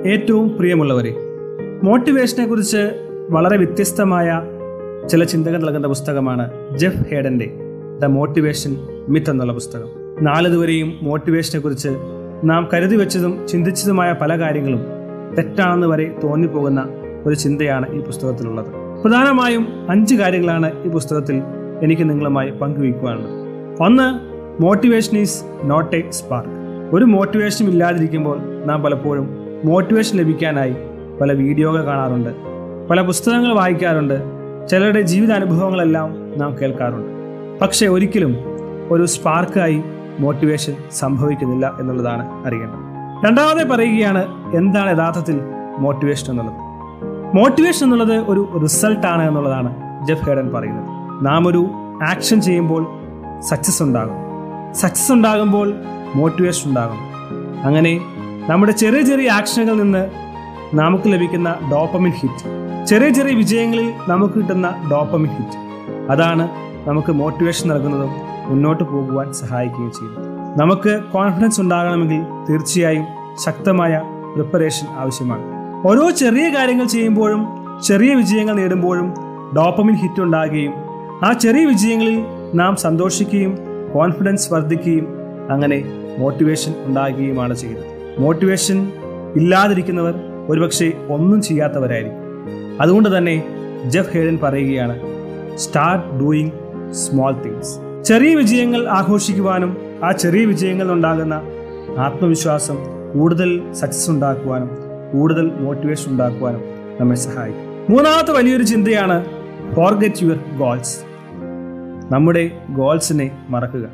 ഏറ്റവും പ്രിയമുള്ളവരെ മോട്ടിവേഷനെ കുറിച്ച് വളരെ വ്യത്യസ്തമായ ചില ചിന്തകൾ നൽകുന്ന പുസ്തകമാണ് ജെഫ് ഹേഡന്റെ ദ മോട്ടിവേഷൻ മിത്ത് എന്നുള്ള പുസ്തകം നാളിതുവരെയും മോട്ടിവേഷനെ കുറിച്ച് നാം കരുതി വെച്ചതും ചിന്തിച്ചതുമായ പല കാര്യങ്ങളും തെറ്റാണെന്ന് വരെ തോന്നിപ്പോകുന്ന ഒരു ചിന്തയാണ് ഈ പുസ്തകത്തിലുള്ളത് പ്രധാനമായും അഞ്ച് കാര്യങ്ങളാണ് ഈ പുസ്തകത്തിൽ എനിക്ക് നിങ്ങളുമായി പങ്കുവയ്ക്കുവാനുള്ളത് ഒന്ന് motivation is not a spark ഒരു മോട്ടിവേഷനും ഇല്ലാതിരിക്കുമ്പോൾ നാം പലപ്പോഴും മോട്ടിവേഷൻ ലഭിക്കാനായി പല വീഡിയോകൾ കാണാറുണ്ട് പല പുസ്തകങ്ങൾ വായിക്കാറുണ്ട് ചിലരുടെ ജീവിതാനുഭവങ്ങളെല്ലാം നാം കേൾക്കാറുണ്ട് പക്ഷേ ഒരിക്കലും ഒരു സ്പാർക്കായി മോട്ടിവേഷൻ സംഭവിക്കുന്നില്ല എന്നുള്ളതാണ് അറിയേണ്ടത് രണ്ടാമതെ പറയുകയാണ് എന്താണ് യഥാർത്ഥത്തിൽ മോട്ടിവേഷൻ എന്നുള്ളത് മോട്ടിവേഷൻ എന്നുള്ളത് ഒരു റിസൾട്ടാണ് എന്നുള്ളതാണ് ജെഫ് ഹേഡൻ പറയുന്നത് നാം ഒരു ആക്ഷൻ ചെയ്യുമ്പോൾ സക്സസ് ഉണ്ടാകും സക്സസ് ഉണ്ടാകുമ്പോൾ മോട്ടിവേഷൻ ഉണ്ടാകും അങ്ങനെ നമ്മുടെ ചെറിയ ചെറിയ ആക്ഷനുകളിൽ നിന്ന് നമുക്ക് ലഭിക്കുന്ന ഡോപ്പമിൻ ഹിറ്റ് ചെറിയ ചെറിയ വിജയങ്ങളിൽ നമുക്ക് കിട്ടുന്ന ഡോപ്പമിൻ ഹിറ്റ് അതാണ് നമുക്ക് മോട്ടിവേഷൻ നൽകുന്നതും മുന്നോട്ട് പോകുവാൻ സഹായിക്കുകയും ചെയ്യും നമുക്ക് കോൺഫിഡൻസ് ഉണ്ടാകണമെങ്കിൽ തീർച്ചയായും ശക്തമായ പ്രിപ്പറേഷൻ ആവശ്യമാണ് ഓരോ ചെറിയ കാര്യങ്ങൾ ചെയ്യുമ്പോഴും ചെറിയ വിജയങ്ങൾ നേടുമ്പോഴും ഡോപ്പമിൻ ഹിറ്റ് ഉണ്ടാകുകയും ആ ചെറിയ വിജയങ്ങളിൽ നാം സന്തോഷിക്കുകയും കോൺഫിഡൻസ് വർദ്ധിക്കുകയും അങ്ങനെ മോട്ടിവേഷൻ ഉണ്ടാകുകയുമാണ് ചെയ്യുന്നത് മോട്ടിവേഷൻ ഇല്ലാതിരിക്കുന്നവർ ഒരുപക്ഷെ ഒന്നും ചെയ്യാത്തവരായിരിക്കും അതുകൊണ്ട് തന്നെ ജെഫ് ഹേഡൻ പറയുകയാണ് സ്റ്റാർട്ട് ഡൂയിങ് സ്മോൾ തിങ്സ് ചെറിയ വിജയങ്ങൾ ആഘോഷിക്കുവാനും ആ ചെറിയ വിജയങ്ങളിൽ ഉണ്ടാകുന്ന ആത്മവിശ്വാസം കൂടുതൽ സക്സസ് ഉണ്ടാക്കുവാനും കൂടുതൽ മോട്ടിവേഷൻ ഉണ്ടാക്കുവാനും നമ്മെ സഹായിക്കും മൂന്നാമത്തെ വലിയൊരു ചിന്തയാണ് ഫോർഗറ്റ് യുവർ ഗോൾസ് നമ്മുടെ ഗോൾസിനെ മറക്കുക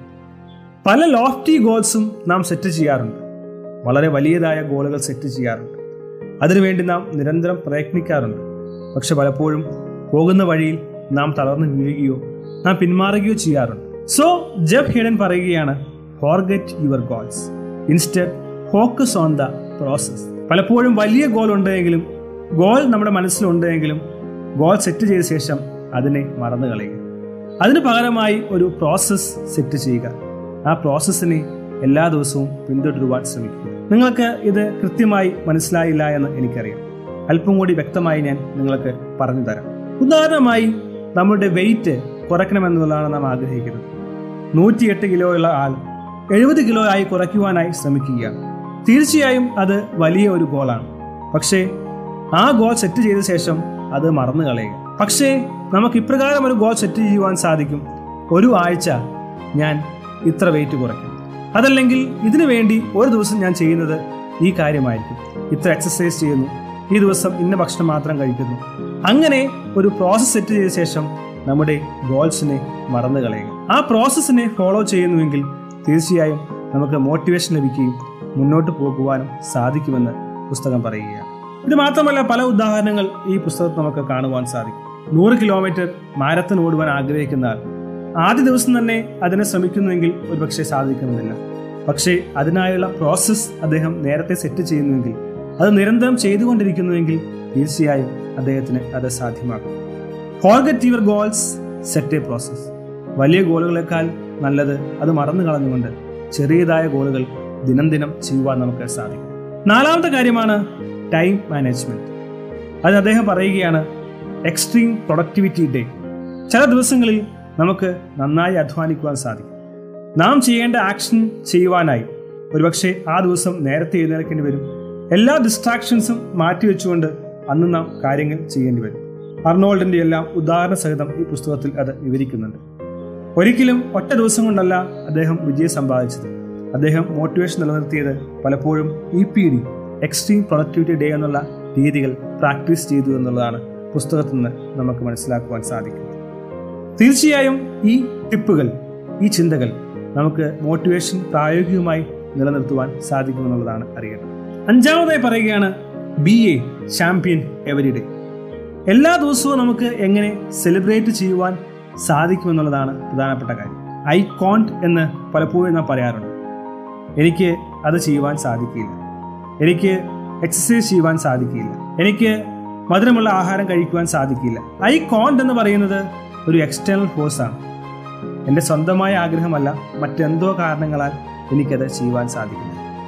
പല ലോഫ്റ്റി ഗോൾസും നാം സെറ്റ് ചെയ്യാറുണ്ട് വളരെ വലിയതായ ഗോളുകൾ സെറ്റ് ചെയ്യാറുണ്ട് അതിനുവേണ്ടി നാം നിരന്തരം പ്രയത്നിക്കാറുണ്ട് പക്ഷെ പലപ്പോഴും പോകുന്ന വഴിയിൽ നാം തളർന്നു വീഴുകയോ നാം പിന്മാറുകയോ ചെയ്യാറുണ്ട് സോ ജബ് ഹിഡൻ പറയുകയാണ് forget your goals instead focus on the process പലപ്പോഴും വലിയ ഗോൾ ഉണ്ടെങ്കിലും ഗോൾ നമ്മുടെ മനസ്സിലുണ്ടെങ്കിലും ഗോൾ സെറ്റ് ചെയ്ത ശേഷം അതിനെ മറന്നു കളയുക അതിന് പകരമായി ഒരു പ്രോസസ്സ് സെറ്റ് ചെയ്യുക ആ പ്രോസസ്സിനെ എല്ലാ ദിവസവും പിന്തുടരുവാൻ ശ്രമിക്കുക നിങ്ങൾക്ക് ഇത് കൃത്യമായി മനസ്സിലായില്ല എന്ന് എനിക്കറിയാം അല്പം കൂടി വ്യക്തമായി ഞാൻ നിങ്ങൾക്ക് പറഞ്ഞു തരാം ഉദാഹരണമായി നമ്മുടെ വെയിറ്റ് കുറയ്ക്കണമെന്നുള്ളതാണ് നാം ആഗ്രഹിക്കുന്നത് നൂറ്റിയെട്ട് കിലോയുള്ള ആൾ എഴുപത് കിലോ ആയി കുറയ്ക്കുവാനായി ശ്രമിക്കുകയാണ് തീർച്ചയായും അത് വലിയ ഒരു ഗോളാണ് പക്ഷേ ആ ഗോൾ സെറ്റ് ചെയ്ത ശേഷം അത് മറന്നു കളയുക പക്ഷേ നമുക്ക് ഇപ്രകാരം ഒരു ഗോൾ സെറ്റ് ചെയ്യുവാൻ സാധിക്കും ഒരു ആഴ്ച ഞാൻ ഇത്ര വെയിറ്റ് കുറയ്ക്കും അതല്ലെങ്കിൽ ഇതിനു വേണ്ടി ഒരു ദിവസം ഞാൻ ചെയ്യുന്നത് ഈ കാര്യമായിരിക്കും ഇത്ര എക്സസൈസ് ചെയ്യുന്നു ഈ ദിവസം ഇന്ന ഭക്ഷണം മാത്രം കഴിക്കുന്നു അങ്ങനെ ഒരു പ്രോസസ്സ് സെറ്റ് ചെയ്ത ശേഷം നമ്മുടെ ഗോൾസിനെ മറന്നു കളയുക ആ പ്രോസസ്സിനെ ഫോളോ ചെയ്യുന്നുവെങ്കിൽ തീർച്ചയായും നമുക്ക് മോട്ടിവേഷൻ ലഭിക്കുകയും മുന്നോട്ട് പോകുവാനും സാധിക്കുമെന്ന് പുസ്തകം പറയുകയാണ് ഇത് മാത്രമല്ല പല ഉദാഹരണങ്ങൾ ഈ പുസ്തകത്തിൽ നമുക്ക് കാണുവാൻ സാധിക്കും നൂറ് കിലോമീറ്റർ മാരത്തൺ ഓടുവാൻ ആഗ്രഹിക്കുന്ന ആൾ ആദ്യ ദിവസം തന്നെ അതിനെ ശ്രമിക്കുന്നുവെങ്കിൽ ഒരുപക്ഷെ സാധിക്കുന്നില്ല പക്ഷേ അതിനായുള്ള പ്രോസസ്സ് അദ്ദേഹം നേരത്തെ സെറ്റ് ചെയ്യുന്നുവെങ്കിൽ അത് നിരന്തരം ചെയ്തുകൊണ്ടിരിക്കുന്നുവെങ്കിൽ തീർച്ചയായും അദ്ദേഹത്തിന് അത് സാധ്യമാക്കും forget your goals set a process വലിയ ഗോളുകളെക്കാൾ നല്ലത് അത് മറന്നു കളഞ്ഞുകൊണ്ട് ചെറിയതായ ഗോളുകൾ ദിനം ദിനം ചെയ്യുവാൻ നമുക്ക് സാധിക്കും നാലാമത്തെ കാര്യമാണ് ടൈം മാനേജ്മെന്റ് അത് അദ്ദേഹം പറയുകയാണ് എക്സ്ട്രീം പ്രൊഡക്ടിവിറ്റി ഡേ ചില ദിവസങ്ങളിൽ നമുക്ക് നന്നായി അധ്വാനിക്കുവാൻ സാധിക്കും നാം ചെയ്യേണ്ട ആക്ഷൻ ചെയ്യുവാനായി ഒരുപക്ഷെ ആ ദിവസം നേരത്തെ എഴുന്നേൽക്കേണ്ടി വരും എല്ലാ ഡിസ്ട്രാക്ഷൻസും മാറ്റിവെച്ചുകൊണ്ട് അന്ന് നാം കാര്യങ്ങൾ ചെയ്യേണ്ടി വരും അർണോൾഡിന്റെ എല്ലാം ഉദാഹരണ സഹിതം ഈ പുസ്തകത്തിൽ അത് വിവരിക്കുന്നുണ്ട് ഒരിക്കലും ഒറ്റ ദിവസം കൊണ്ടല്ല അദ്ദേഹം വിജയം സമ്പാദിച്ചത് അദ്ദേഹം മോട്ടിവേഷൻ നിലനിർത്തിയത് പലപ്പോഴും E P D extreme productivity day എന്നുള്ള രീതികൾ പ്രാക്ടീസ് ചെയ്തു എന്നുള്ളതാണ് പുസ്തകത്തിൽ നിന്ന് നമുക്ക് മനസ്സിലാക്കുവാൻ സാധിക്കും തീർച്ചയായും ഈ ടിപ്പുകൾ ഈ ചിന്തകൾ നമുക്ക് മോട്ടിവേഷൻ പ്രായോഗികമായി നിലനിർത്തുവാൻ സാധിക്കുമെന്നുള്ളതാണ് അറിയേണ്ടത് അഞ്ചാമതായി പറയുകയാണ് be a champion every day എല്ലാ ദിവസവും നമുക്ക് എങ്ങനെ സെലിബ്രേറ്റ് ചെയ്യുവാൻ സാധിക്കുമെന്നുള്ളതാണ് പ്രധാനപ്പെട്ട കാര്യം ഐ കോണ്ട് എന്ന് പലപ്പോഴും നാം പറയാറുണ്ട് എനിക്ക് അത് ചെയ്യുവാൻ സാധിക്കില്ല എനിക്ക് എക്സസൈസ് ചെയ്യുവാൻ സാധിക്കില്ല എനിക്ക് മധുരമുള്ള ആഹാരം കഴിക്കുവാൻ സാധിക്കില്ല ഐ കോണ്ട് എന്ന് പറയുന്നത് ഒരു എക്സ്റ്റേണൽ ഫോഴ്സാണ് എൻ്റെ സ്വന്തമായ ആഗ്രഹമല്ല മറ്റെന്തോ കാരണങ്ങളാൽ എനിക്കത് ചെയ്യുവാൻ സാധിക്കില്ല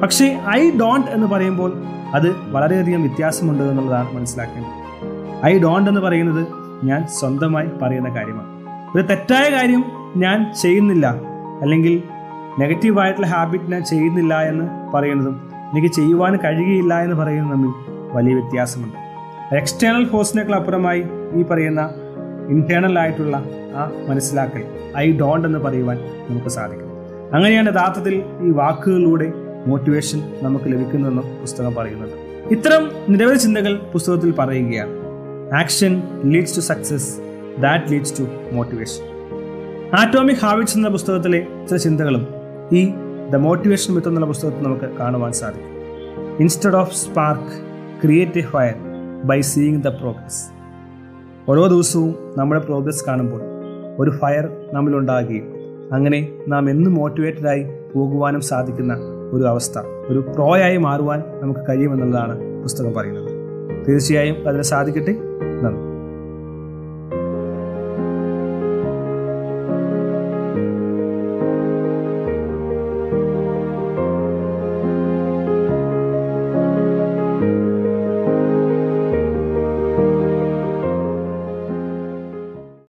പക്ഷേ ഐ ഡോണ്ട് എന്ന് പറയുമ്പോൾ അത് വളരെയധികം വ്യത്യാസമുണ്ട് എന്നുള്ളതാണ് മനസ്സിലാക്കേണ്ടത് ഐ ഡോണ്ട് എന്ന് പറയുന്നത് ഞാൻ സ്വന്തമായി പറയുന്ന കാര്യമാണ് ഒരു തെറ്റായ കാര്യം ഞാൻ ചെയ്യുന്നില്ല അല്ലെങ്കിൽ നെഗറ്റീവായിട്ടുള്ള ഹാബിറ്റ് ഞാൻ ചെയ്യുന്നില്ല എന്ന് പറയുന്നതും എനിക്ക് ചെയ്യുവാൻ കഴിയുകയില്ല എന്ന് പറയുന്നതും തമ്മിൽ വലിയ വ്യത്യാസമുണ്ട് എക്സ്റ്റേണൽ ഫോഴ്സിനേക്കാൾ അപ്പുറമായി ഈ പറയുന്ന ഇന്റേണൽ ആയിട്ടുള്ള ആ മനസ്സിലാക്കൽ ഐ ഡോണ്ട് എന്ന് പറയുവാൻ നമുക്ക് സാധിക്കും അങ്ങനെയാണ് യഥാർത്ഥത്തിൽ ഈ വാക്കുകളിലൂടെ മോട്ടിവേഷൻ നമുക്ക് ലഭിക്കുന്നതെന്നും പുസ്തകം പറയുന്നുണ്ട് ഇത്തരം നിരവധി ചിന്തകൾ പുസ്തകത്തിൽ പറയുകയാണ് action leads to success that leads to motivation atomic habits എന്ന പുസ്തകത്തിലെ ചില ചിന്തകളും ഈ ദ മോട്ടിവേഷൻ മിത്ത് എന്നുള്ള പുസ്തകത്തിൽ നമുക്ക് കാണുവാൻ സാധിക്കും instead of spark create a fire by seeing the progress ഓരോ ദിവസവും നമ്മുടെ പ്രോഗ്രസ് കാണുമ്പോൾ ഒരു ഫയർ നമ്മിലുണ്ടാകുകയും അങ്ങനെ നാം എന്നും മോട്ടിവേറ്റഡായി പോകുവാനും സാധിക്കുന്ന ഒരു അവസ്ഥ ഒരു പ്രോയായി മാറുവാൻ നമുക്ക് കഴിയുമെന്നുള്ളതാണ് പുസ്തകം പറയുന്നത് തീർച്ചയായും അതിന് സാധിക്കട്ടെ